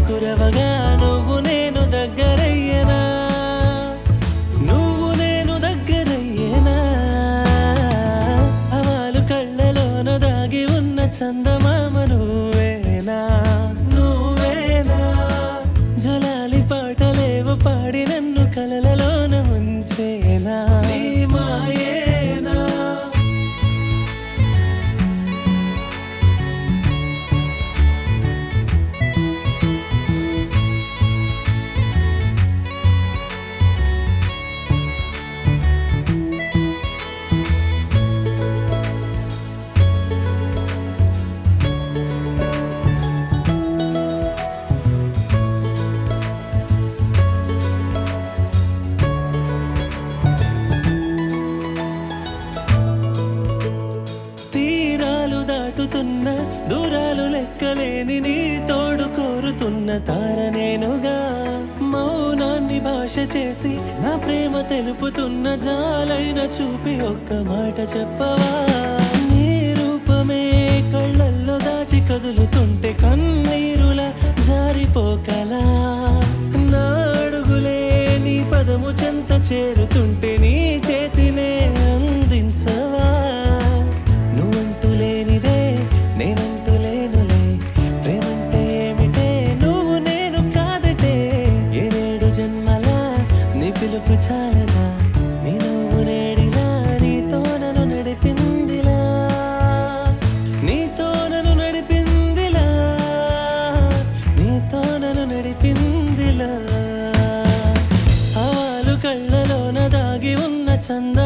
కురవగా నువ్వు నేను దగ్గరయ్యనా నువ్వు నేను దగ్గరయ్యేనా అవాలు కళ్ళలోన దాగి ఉన్న చందమామ నువ్వేనా నువ్వేనా జలాలి పాటలేవు పాడి నన్ను కలలలోన ముంచేనా నీ మాయేనా తీరాలు దాటుతున్న దూరాలు లెక్కలేని నీ తోడు కోరుతున్న తార నేనుగా మౌనాన్ని భాష చేసి నా ప్రేమ తెలుపుతున్న జాలైన చూపి ఒక్క మాట చెప్పవా నీ రూపమే కళ్ళల్లో దాచి కదులుతుంటే కన్నీరుల జారిపోకలా నా అడుగులే నీ పదము చెంత చేరుతుంటే నీ చేతినే అందించవా నువ్వంటూ లేనిదే నేనంటూ లేనులే ప్రేమంటే ఏమిటే నువ్వు నేను కాదటే ఏడేడు జన్మల నీ పిలుపు చాలదా నీ నువ్వు నేడిలా నీతో నన్ను నడిపిందిలా నీతో నన్ను నడిపిందిలా నీతో నన్ను నడిపిందిలా ఆలు కళ్ళలోన దాగి ఉన్న చంద